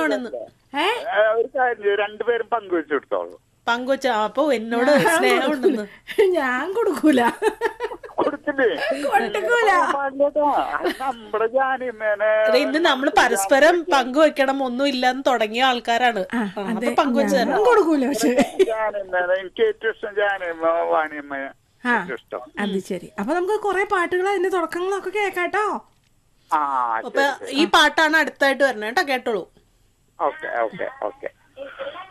പൊന്നുവാണെന്ന് ഏ ഏ, ഒരു കാര്യം ചെയ്യ്, രണ്ടുപേരും പങ്കുവെച്ചെടുത്തോളൂ പങ്കുവച്ച അപ്പൊ എന്നോട് സ്നേഹം ഉണ്ടെന്ന് ഞാൻ കൊടുക്കൂല കൊടുത്തില്ലേ കൊടുക്കൂല പാടില്ലട്ടോ. അത് നമ്മുടെ ജാനിമേനെ എടാ, ഇന്ന് നമ്മള് പരസ്പരം പങ്കുവെക്കണം ഒന്നും ഇല്ലെന്ന് തുടങ്ങിയ ആൾക്കാരാണ് ആ, അതെ അപ്പൊ പങ്കുവെച്ച് ഞാൻ തരണം കൊടുക്കൂല പക്ഷെ ജാനിമേനെ എനിക്ക് ഏറ്റവും ഇഷ്ടം ജാനിമ വാണിയമ്മ ആ ഏറ്റവും ഇഷ്ടം അത് ശരി അപ്പൊ നമുക്ക് കുറെ പാട്ടുകൾ അതിന്റെ തുടക്കങ്ങളൊക്കെ കേക്കാട്ടോ ആ അപ്പൊ ഈ പാട്ടാണ് അടുത്തായിട്ട് വരണേ കേട്ടോ കേട്ടോളൂ ഓക്കെ ഓക്കെ ഓക്കെ